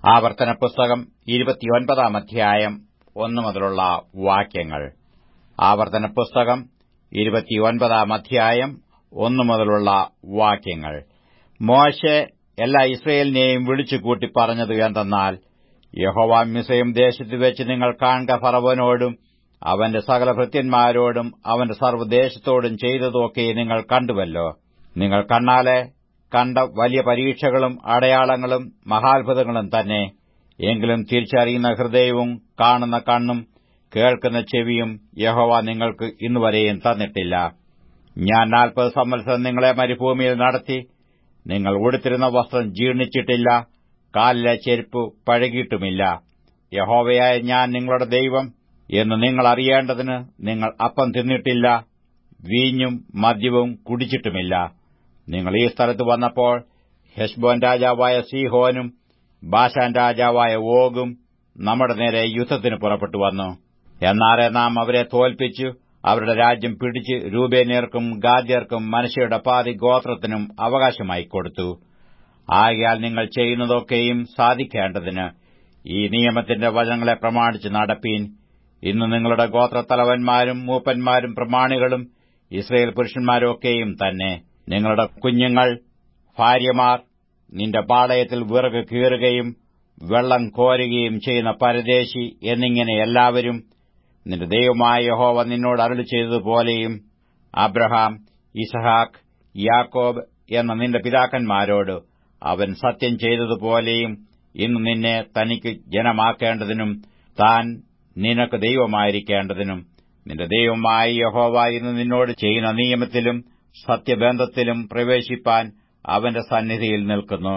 ആവർത്തന പുസ്തകം ഇരുപത്തിയൊൻപതാം അധ്യായം ഒന്നു മുതലുള്ള വാക്യങ്ങൾ ആവർത്തന പുസ്തകം ഇരുപത്തിയൊൻപതാം അധ്യായം ഒന്നു മുതലുള്ള വാക്യങ്ങൾ മോശെ എല്ലാ ഇസ്രയേലിനെയും വിളിച്ചുകൂട്ടി പറഞ്ഞത് എന്തെന്നാൽ യഹോവ മിസയും ദേശത്ത് വെച്ച് നിങ്ങൾ കാൺക ഫറവനോടും അവന്റെ സകല ഭൃത്യന്മാരോടും അവന്റെ സർവ്വദേശത്തോടും ചെയ്തതൊക്കെ നിങ്ങൾ കണ്ടുവല്ലോ നിങ്ങൾ കണ്ണാലെ കണ്ട വലിയ പരീക്ഷകളും അടയാളങ്ങളും മഹാത്ഭുതങ്ങളും തന്നെ എങ്കിലും തിരിച്ചറിയുന്ന ഹൃദയവും കാണുന്ന കണ്ണും കേൾക്കുന്ന ചെവിയും യഹോവ നിങ്ങൾക്ക് ഇന്നുവരെയും തന്നിട്ടില്ല ഞാൻ നാൽപ്പത് സംവത്സരം നിങ്ങളെ മരുഭൂമിയിൽ നടത്തി നിങ്ങൾ ഉടുത്തിരുന്ന വസ്ത്രം ജീർണിച്ചിട്ടില്ല കാലിലെ ചെരുപ്പ് പഴകിയിട്ടുമില്ല യഹോവയായ ഞാൻ നിങ്ങളുടെ ദൈവം എന്ന് നിങ്ങൾ അറിയേണ്ടതിന് നിങ്ങൾ അപ്പം തിന്നിട്ടില്ല വീഞ്ഞും മദ്യവും കുടിച്ചിട്ടുമില്ല നിങ്ങൾ ഈ സ്ഥലത്ത് വന്നപ്പോൾ ഹെഷ്ബോൻ രാജാവായ സീഹോനും ബാഷാൻ രാജാവായ ഓഗും നമ്മുടെ നേരെ യുദ്ധത്തിന് പുറപ്പെട്ടു വന്നു എന്നാറെ നാം അവരെ തോൽപ്പിച്ചു അവരുടെ രാജ്യം പിടിച്ച് രൂപേന്യർക്കും ഗാദ്യർക്കും മനുഷ്യരുടെ പാതി ഗോത്രത്തിനും അവകാശമായി കൊടുത്തു ആകയാൽ നിങ്ങൾ ചെയ്യുന്നതൊക്കെയും സാധിക്കേണ്ടതിന് ഈ നിയമത്തിന്റെ വചനങ്ങളെ പ്രമാണിച്ച് നടപ്പീൻ ഇന്ന് നിങ്ങളുടെ ഗോത്രത്തലവന്മാരും മൂപ്പന്മാരും പ്രമാണികളും ഇസ്രയേൽ പുരുഷന്മാരൊക്കെയും തന്നെ നിങ്ങളുടെ കുഞ്ഞുങ്ങൾ ഭാര്യമാർ നിന്റെ പാളയത്തിൽ വിറക് കീറുകയും വെള്ളം കോരുകയും ചെയ്യുന്ന പരദേശി എന്നിങ്ങനെ എല്ലാവരും നിന്റെ ദൈവമായ യഹോവ നിന്നോട് അരുളി ചെയ്തതുപോലെയും അബ്രഹാം ഇസഹാക്ക് യാക്കോബ് എന്ന നിന്റെ പിതാക്കന്മാരോട് അവൻ സത്യം ചെയ്തതുപോലെയും ഇന്ന് നിന്നെ തനിക്ക് ജനമാക്കേണ്ടതിനും താൻ നിനക്ക് ദൈവമായിരിക്കേണ്ടതിനും നിന്റെ ദൈവമായ യഹോവ ഇന്ന് നിന്നോട് ചെയ്യുന്ന നിയമത്തിലും സത്യബന്ധത്തിലും പ്രവേശിപ്പാൻ അവന്റെ സന്നിധിയിൽ നിൽക്കുന്നു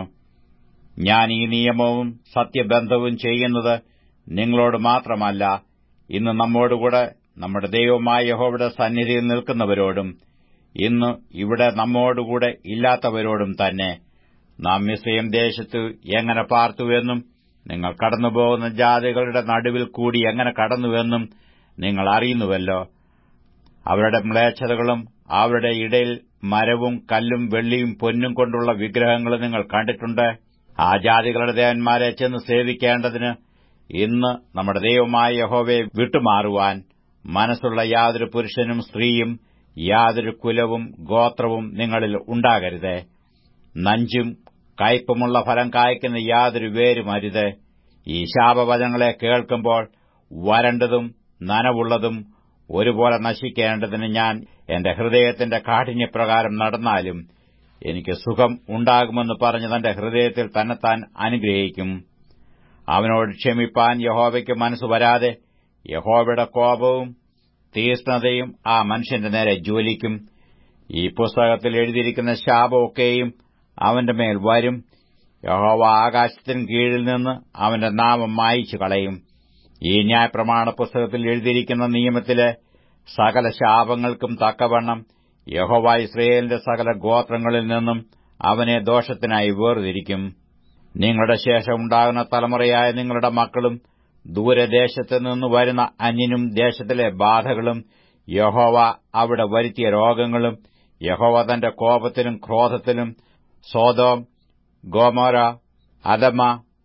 ഞാൻ ഈ നിയമവും സത്യബന്ധവും ചെയ്യുന്നത് നിങ്ങളോട് മാത്രമല്ല ഇന്ന് നമ്മോടുകൂടെ നമ്മുടെ ദൈവമായ യഹോവയുടെ സന്നിധിയിൽ നിൽക്കുന്നവരോടും ഇന്ന് ഇവിടെ നമ്മോടുകൂടെ ഇല്ലാത്തവരോടും തന്നെ നാം മിസ്രയം ദേശത്ത് എങ്ങനെ പാർത്തുവെന്നും നിങ്ങൾ കടന്നുപോകുന്ന ജാതികളുടെ നടുവിൽ കൂടി എങ്ങനെ കടന്നുവെന്നും നിങ്ങൾ അറിയുന്നുവല്ലോ അവരുടെ മ്ലേച്ഛതകളും അവരുടെ ഇടയിൽ മരവും കല്ലും വെള്ളിയും പൊന്നും കൊണ്ടുള്ള വിഗ്രഹങ്ങളും നിങ്ങൾ കണ്ടിട്ടുണ്ട് ആ ജാതികളുടെ ദേവന്മാരെ ചെന്ന് സേവിക്കേണ്ടതിന് ഇന്ന് നമ്മുടെ ദൈവമായ യഹോവയെ വിട്ടുമാറുവാൻ മനസ്സുള്ള യാതൊരു പുരുഷനും സ്ത്രീയും യാതൊരു കുലവും ഗോത്രവും നിങ്ങളിൽ ഉണ്ടാകരുത് നഞ്ചും കയ്പുമുള്ള ഫലം കായ്ക്കുന്ന യാതൊരു വേരും അരുത് ഈ ശാപവചങ്ങളെ കേൾക്കുമ്പോൾ വരണ്ടതും നനവുള്ളതും ഒരുപോലെ നശിക്കേണ്ടതിന് ഞാൻ എന്റെ ഹൃദയത്തിന്റെ കാഠിന്യപ്രകാരം നടന്നാലും എനിക്ക് സുഖം ഉണ്ടാകുമെന്ന് പറഞ്ഞ് തന്റെ ഹൃദയത്തിൽ തന്നെത്താൻ അനുഗ്രഹിക്കും അവനോട് ക്ഷമിപ്പാൻ യഹോവയ്ക്ക് മനസ്സ് വരാതെ യഹോവയുടെ കോപവും തീഷ്ണതയും ആ മനുഷ്യന്റെ നേരെ ജ്വലിക്കും ഈ പുസ്തകത്തിൽ എഴുതിയിരിക്കുന്ന ശാപമൊക്കെയും അവന്റെ മേൽ വരും യഹോവ ആകാശത്തിന് കീഴിൽ നിന്ന് അവന്റെ നാമം മായിച്ചു കളയും ഈ ന്യായപ്രമാണ പുസ്തകത്തിൽ എഴുതിയിരിക്കുന്ന നിയമത്തിലെ സകല ശാപങ്ങൾക്കും തക്കവണ്ണം യഹോവ ഇസ്രയേലിന്റെ സകല ഗോത്രങ്ങളിൽ നിന്നും അവനെ ദോഷത്തിനായി വേർതിരിക്കും നിങ്ങളുടെ ശേഷം ഉണ്ടാകുന്ന തലമുറയായ നിങ്ങളുടെ മക്കളും ദൂരദേശത്ത് നിന്ന് വരുന്ന അന്യനും ദേശത്തിലെ ബാധകളും യഹോവ അവിടെ വരുത്തിയ രോഗങ്ങളും യഹോവ തന്റെ കോപത്തിലും ക്രോധത്തിലും സോതോം ഗോമോര അദമ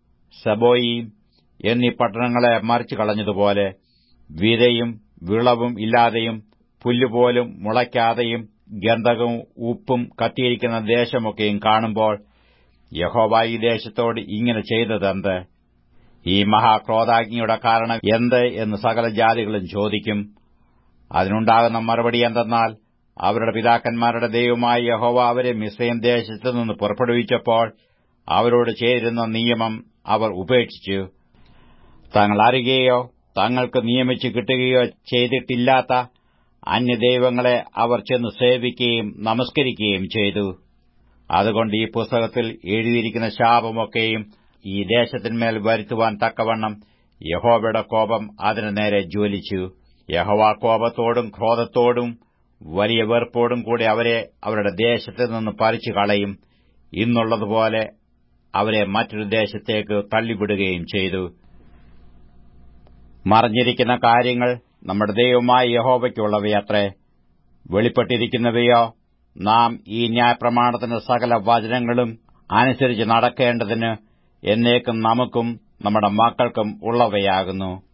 സബോയിം എന്നീ പട്ടണങ്ങളെ മറിച്ചു കളഞ്ഞതുപോലെ വിതയും വിളവും ഇല്ലാതെയും പുല്ലുപോലും മുളയ്ക്കാതെയും ഗന്ധകവും ഉപ്പും കത്തിയിരിക്കുന്ന ദേശമൊക്കെയും കാണുമ്പോൾ യഹോവ ഈ ദേശത്തോട് ഇങ്ങനെ ചെയ്തതെന്ത് ഈ മഹാക്രോധാഗ്നിയുടെ കാരണം എന്ത് എന്ന് സകല ജാതികളും ചോദിക്കും അതിനുണ്ടാകുന്ന മറുപടി എന്തെന്നാൽ അവരുടെ പിതാക്കന്മാരുടെ ദൈവമായ യഹോവ അവരെ മിസ്രൈം ദേശത്തു നിന്ന് പുറപ്പെടുവിച്ചപ്പോൾ അവരോട് ചേരുന്ന നിയമം അവർ ഉപേക്ഷിച്ചു തങ്ങൾ അറിയുകയോ തങ്ങൾക്ക് നിയമിച്ചു കിട്ടുകയോ ചെയ്തിട്ടില്ലാത്ത അന്യദൈവങ്ങളെ അവർ ചെന്ന് സേവിക്കുകയും നമസ്കരിക്കുകയും ചെയ്തു അതുകൊണ്ട് ഈ പുസ്തകത്തിൽ എഴുതിയിരിക്കുന്ന ശാപമൊക്കെയും ഈ ദേശത്തിന്മേൽ വരുത്തുവാൻ തക്കവണ്ണം യഹോവയുടെ കോപം അതിനു നേരെ ജ്വലിച്ചു യഹോവ കോപത്തോടും ക്രോധത്തോടും വലിയ വെറുപ്പോടും കൂടി അവരെ അവരുടെ ദേശത്ത് നിന്ന് പറിച്ചു കളയും ഇന്നുള്ളതുപോലെ അവരെ മറ്റൊരു ദേശത്തേക്ക് തള്ളിവിടുകയും ചെയ്തു മറിഞ്ഞിരിക്കുന്ന കാര്യങ്ങൾ നമ്മുടെ ദൈവമായ യഹോവയ്ക്കുള്ളവയത്രേ വെളിപ്പെട്ടിരിക്കുന്നവയോ നാം ഈ ന്യായപ്രമാണത്തിന്റെ സകല വചനങ്ങളും അനുസരിച്ച് നടക്കേണ്ടതിന് എന്നേക്കും നമുക്കും നമ്മുടെ മക്കൾക്കും ഉള്ളവയാകുന്നു